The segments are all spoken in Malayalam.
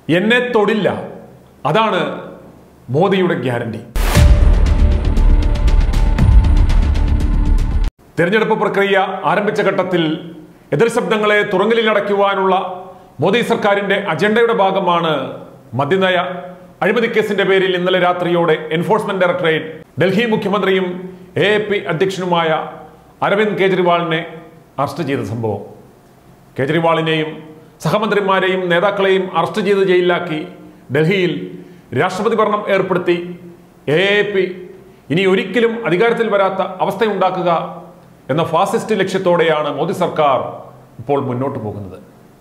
എന്നെ തൊടില്ല അതാണ് മോദിയുടെ ഗ്യാരണ്ടി തെരഞ്ഞെടുപ്പ് പ്രക്രിയ ആരംഭിച്ച ഘട്ടത്തിൽ എതിർശബ്ദങ്ങളെ തുറങ്കലിലടയ്ക്കുവാനുള്ള മോദി സർക്കാരിന്റെ അജണ്ടയുടെ ഭാഗമാണ് മദ്യനയ അഴിമതി കേസിന്റെ പേരിൽ ഇന്നലെ രാത്രിയോടെ എൻഫോഴ്സ്മെന്റ് ഡയറക്ടറേറ്റ് ഡൽഹി മുഖ്യമന്ത്രിയും എ എ പി അധ്യക്ഷനുമായ അരവിന്ദ് കെജ്രിവാളിനെ അറസ്റ്റ് ചെയ്ത സംഭവം കേജ്രിവാളിനെയും സഹമന്ത്രിമാരെയും നേതാക്കളെയും അറസ്റ്റ് ചെയ്ത് ജയിലിലാക്കി ഡൽഹിയിൽ രാഷ്ട്രപതി ഭരണം ഏർപ്പെടുത്തി എ എ പി ഇനി ഒരിക്കലും അധികാരത്തിൽ വരാത്ത അവസ്ഥയുണ്ടാക്കുക എന്ന ഫാസിസ്റ്റ് ലക്ഷ്യത്തോടെയാണ് മോദി സർക്കാർ ഇപ്പോൾ മുന്നോട്ട് പോകുന്നത്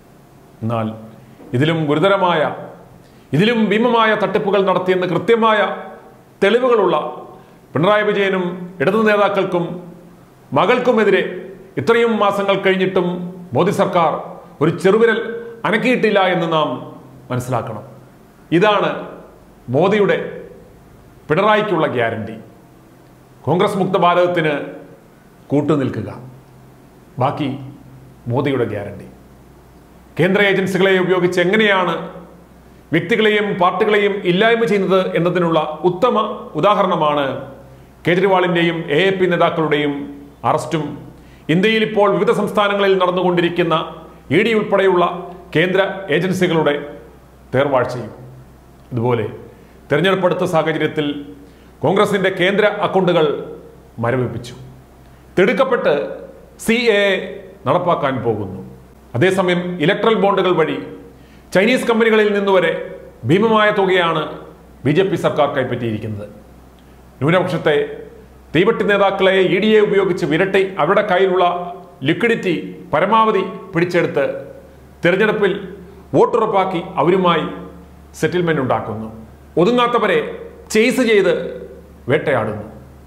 എന്നാൽ ഇതിലും ഗുരുതരമായ ഇതിലും ഭീമമായ തട്ടിപ്പുകൾ നടത്തിയെന്ന് കൃത്യമായ തെളിവുകളുള്ള പിണറായി വിജയനും ഇടതു നേതാക്കൾക്കും മകൾക്കുമെതിരെ ഇത്രയും മാസങ്ങൾ കഴിഞ്ഞിട്ടും മോദി സർക്കാർ ഒരു ചെറുവിരൽ അനക്കിയിട്ടില്ല എന്ന് നാം മനസ്സിലാക്കണം ഇതാണ് മോദിയുടെ പിണറായിക്കുള്ള ഗ്യാരണ്ടി കോൺഗ്രസ് മുക്ത ഭാരതത്തിന് കൂട്ടുനിൽക്കുക ബാക്കി മോദിയുടെ ഗ്യാരണ്ടി കേന്ദ്ര ഏജൻസികളെ ഉപയോഗിച്ച് എങ്ങനെയാണ് വ്യക്തികളെയും പാർട്ടികളെയും ഇല്ലായ്മ ചെയ്യുന്നത് എന്നതിനുള്ള ഉത്തമ ഉദാഹരണമാണ് കേജ്രിവാളിൻ്റെയും എ എ പി നേതാക്കളുടെയും അറസ്റ്റും ഇന്ത്യയിൽ ഇപ്പോൾ വിവിധ സംസ്ഥാനങ്ങളിൽ നടന്നുകൊണ്ടിരിക്കുന്ന ഇ ഡി ഉൾപ്പെടെയുള്ള കേന്ദ്ര ഏജൻസികളുടെ തേർവാഴ്ചയും ഇതുപോലെ തെരഞ്ഞെടുപ്പ് അടുത്ത സാഹചര്യത്തിൽ കോൺഗ്രസിന്റെ കേന്ദ്ര അക്കൗണ്ടുകൾ മരവിപ്പിച്ചു തിടുക്കപ്പെട്ട് സി എ നടപ്പാക്കാൻ പോകുന്നു അതേസമയം ഇലക്ട്രൽ ബോണ്ടുകൾ വഴി ചൈനീസ് കമ്പനികളിൽ നിന്നുവരെ ഭീമമായ തുകയാണ് ബി ജെ പി സർക്കാർ കൈപ്പറ്റിയിരിക്കുന്നത് ന്യൂനപക്ഷത്തെ തീവട്ടി നേതാക്കളെ ഇ ഡി എ ഉപയോഗിച്ച് വിരട്ടി അവരുടെ കയ്യിലുള്ള ലിക്വിഡിറ്റി പരമാവധി പിടിച്ചെടുത്ത് തിരഞ്ഞെടുപ്പിൽ വോട്ടുറപ്പാക്കി അവരുമായി സെറ്റിൽമെന്റ് ഉണ്ടാക്കുന്നു ഒതുങ്ങാത്തവരെ ചെയ്സ് ചെയ്ത് വേട്ടയാടുന്നു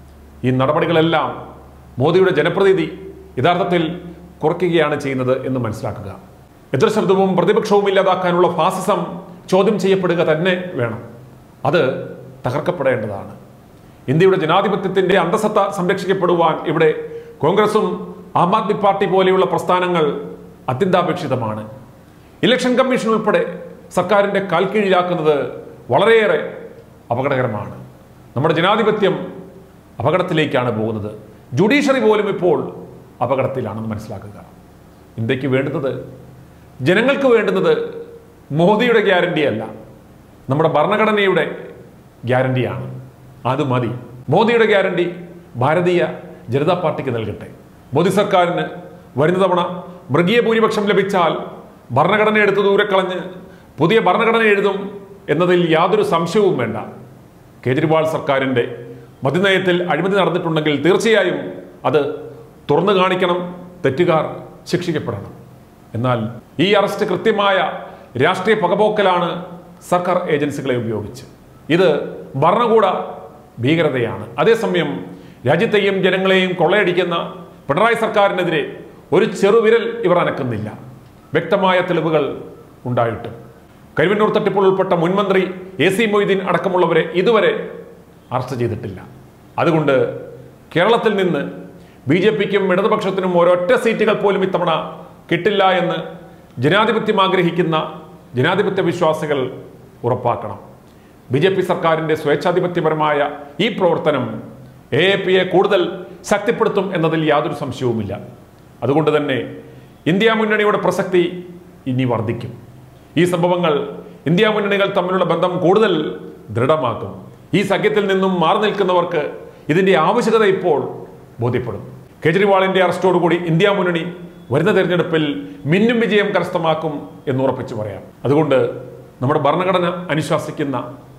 ഈ നടപടികളെല്ലാം മോദിയുടെ ജനപ്രതിനിധി യഥാർത്ഥത്തിൽ കുറയ്ക്കുകയാണ് ചെയ്യുന്നത് എന്ന് മനസ്സിലാക്കുക എതിർ ശബ്ദവും പ്രതിപക്ഷവും ഇല്ലാതാക്കാനുള്ള ഫാസിസം ചോദ്യം ചെയ്യപ്പെടുക തന്നെ വേണം അത് തകർക്കപ്പെടേണ്ടതാണ് ഇന്ത്യയുടെ ജനാധിപത്യത്തിന്റെ അന്തസത്ത സംരക്ഷിക്കപ്പെടുവാൻ ഇവിടെ കോൺഗ്രസും ആം ആദ്മി പാർട്ടി പോലെയുള്ള പ്രസ്ഥാനങ്ങൾ അത്യന്താപേക്ഷിതമാണ് ഇലക്ഷൻ കമ്മീഷൻ ഉൾപ്പെടെ സർക്കാരിന്റെ കാൽക്കീഴിലാക്കുന്നത് വളരെയേറെ അപകടകരമാണ് നമ്മുടെ ജനാധിപത്യം അപകടത്തിലേക്കാണ് പോകുന്നത് ജുഡീഷ്യറി പോലും ഇപ്പോൾ അപകടത്തിലാണെന്ന് മനസ്സിലാക്കുക ഇന്ത്യക്ക് വേണ്ടുന്നത് ജനങ്ങൾക്ക് വേണ്ടുന്നത് മോദിയുടെ ഗ്യാരണ്ടി അല്ല നമ്മുടെ ഭരണഘടനയുടെ ഗ്യാരണ്ടിയാണ് അത് മതി മോദിയുടെ ഗ്യാരണ്ടി ഭാരതീയ ജനതാ പാർട്ടിക്ക് നൽകട്ടെ മോദി സർക്കാരിന് വരുന്ന തവണ മൃഗീയ ഭൂരിപക്ഷം ലഭിച്ചാൽ ഭരണഘടന എടുത്ത് ദൂരെ കളഞ്ഞ് പുതിയ ഭരണഘടന എഴുതും എന്നതിൽ യാതൊരു സംശയവും വേണ്ട കേജ്രിവാൾ സർക്കാരിൻ്റെ മദ്യനയത്തിൽ അഴിമതി നടന്നിട്ടുണ്ടെങ്കിൽ തീർച്ചയായും അത് തുറന്നു കാണിക്കണം തെറ്റുകാർ ശിക്ഷിക്കപ്പെടണം എന്നാൽ ഈ അറസ്റ്റ് കൃത്യമായ രാഷ്ട്രീയ പകപോക്കലാണ് സർക്കാർ ഏജൻസികളെ ഉപയോഗിച്ച് ഇത് ഭരണകൂട ഭീകരതയാണ് അതേസമയം രാജ്യത്തെയും ജനങ്ങളെയും കൊള്ളയടിക്കുന്ന പിണറായി സർക്കാരിനെതിരെ ഒരു ചെറുവിരൽ ഇവർ അനക്കുന്നില്ല വ്യക്തമായ തെളിവുകൾ ഉണ്ടായിട്ടും കരുവന്നൂർ തട്ടിപ്പോൾ ഉൾപ്പെട്ട മുൻമന്ത്രി എ സി മൊയ്തീൻ അടക്കമുള്ളവരെ ഇതുവരെ അറസ്റ്റ് ചെയ്തിട്ടില്ല അതുകൊണ്ട് കേരളത്തിൽ നിന്ന് ബി ജെ പിക്കും ഇടതുപക്ഷത്തിനും ഒരൊറ്റ സീറ്റുകൾ പോലും ഇത്തവണ കിട്ടില്ല എന്ന് ജനാധിപത്യം ആഗ്രഹിക്കുന്ന ജനാധിപത്യ വിശ്വാസികൾ ഉറപ്പാക്കണം ബി ജെ പി സർക്കാരിൻ്റെ സ്വേച്ഛാധിപത്യപരമായ ഈ പ്രവർത്തനം എ എ പിയെ കൂടുതൽ ശക്തിപ്പെടുത്തും എന്നതിൽ യാതൊരു സംശയവുമില്ല അതുകൊണ്ട് തന്നെ ഇന്ത്യ മുന്നണിയുടെ പ്രസക്തി ഇനി വർദ്ധിക്കും ഈ സംഭവങ്ങൾ ഇന്ത്യ മുന്നണികൾ തമ്മിലുള്ള ബന്ധം കൂടുതൽ ദൃഢമാക്കും ഈ സഖ്യത്തിൽ നിന്നും മാറി നിൽക്കുന്നവർക്ക് ഇതിന്റെ ആവശ്യകത ഇപ്പോൾ ബോധ്യപ്പെടും കേജ്രിവാളിന്റെ അറസ്റ്റോടുകൂടി ഇന്ത്യ മുന്നണി വരുന്ന തെരഞ്ഞെടുപ്പിൽ മിന്നും വിജയം കരസ്ഥമാക്കും എന്ന് ഉറപ്പിച്ചു പറയാം അതുകൊണ്ട് നമ്മുടെ ഭരണഘടന അനുശാസിക്കുന്ന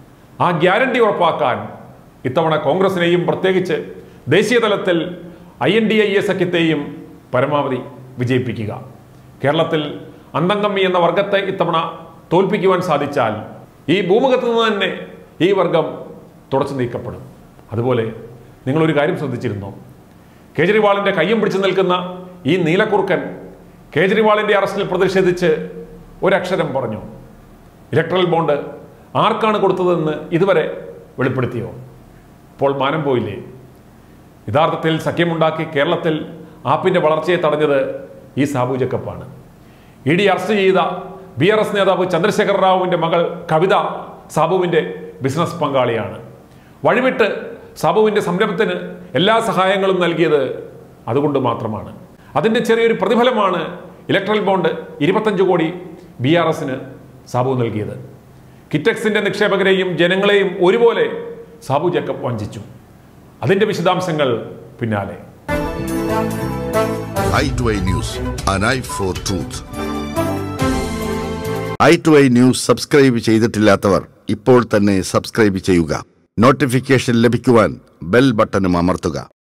ആ ഗ്യാരണ്ടി ഉറപ്പാക്കാൻ ഇത്തവണ കോൺഗ്രസിനെയും പ്രത്യേകിച്ച് ദേശീയ തലത്തിൽ I N D I A സഖ്യത്തെയും പരമാവധി വിജയിപ്പിക്കുക കേരളത്തിൽ അന്തംകമ്മി എന്ന വർഗത്തെ ഇത്തവണ തോൽപ്പിക്കുവാൻ സാധിച്ചാൽ ഈ ഭൂമുഖത്ത് നിന്ന് തന്നെ ഈ വർഗം തുടച്ചു നീക്കപ്പെടും അതുപോലെ നിങ്ങളൊരു കാര്യം ശ്രദ്ധിച്ചിരുന്നോ കേജ്രിവാളിന്റെ കയ്യും പിടിച്ചു നിൽക്കുന്ന ഈ നീലക്കുറുക്കൻ കേജ്രിവാളിന്റെ അറസ്റ്റിൽ പ്രതിഷേധിച്ച് ഒരക്ഷരം പറഞ്ഞു ഇലക്ട്രൽ ബോണ്ട് ആർക്കാണ് കൊടുത്തതെന്ന് ഇതുവരെ വെളിപ്പെടുത്തിയോ ഇപ്പോൾ മാനം പോയില്ലേ യഥാർത്ഥത്തിൽ സഖ്യമുണ്ടാക്കി കേരളത്തിൽ ആപ്പിന്റെ വളർച്ചയെ തടഞ്ഞത് ഈ സാബു ജക്കപ്പാണ് ഇ ഡി അറസ്റ്റ് ചെയ്ത ബി ആർ എസ് നേതാവ് ചന്ദ്രശേഖർ റാവുവിൻ്റെ മകൾ കവിത സാബുവിൻ്റെ ബിസിനസ് പങ്കാളിയാണ് വഴിവിട്ട് സാബുവിൻ്റെ സംരംഭത്തിന് എല്ലാ സഹായങ്ങളും നൽകിയത് അതുകൊണ്ട് മാത്രമാണ് അതിൻ്റെ ചെറിയൊരു പ്രതിഫലമാണ് ഇലക്ട്രൽ ബോണ്ട് ഇരുപത്തഞ്ച് കോടി ബി ആർ എസിന് സാബു നൽകിയത് കിറ്റക്സിന്റെ നിക്ഷേപകരെയും ജനങ്ങളെയും ഒരുപോലെ സാബു ജേക്കബ് വഞ്ചിച്ചു അതിന്റെ വിശദാംശങ്ങൾ പിന്നാലെ eye to eye news, an eye for truth. I to I news subscribe ചെയ്തിട്ടില്ലാത്തവർ ഇപ്പോൾ തന്നെ സബ്സ്ക്രൈബ് ചെയ്യുക നോട്ടിഫിക്കേഷൻ ലഭിക്കുവാൻ ബെൽ ബട്ടണും അമർത്തുക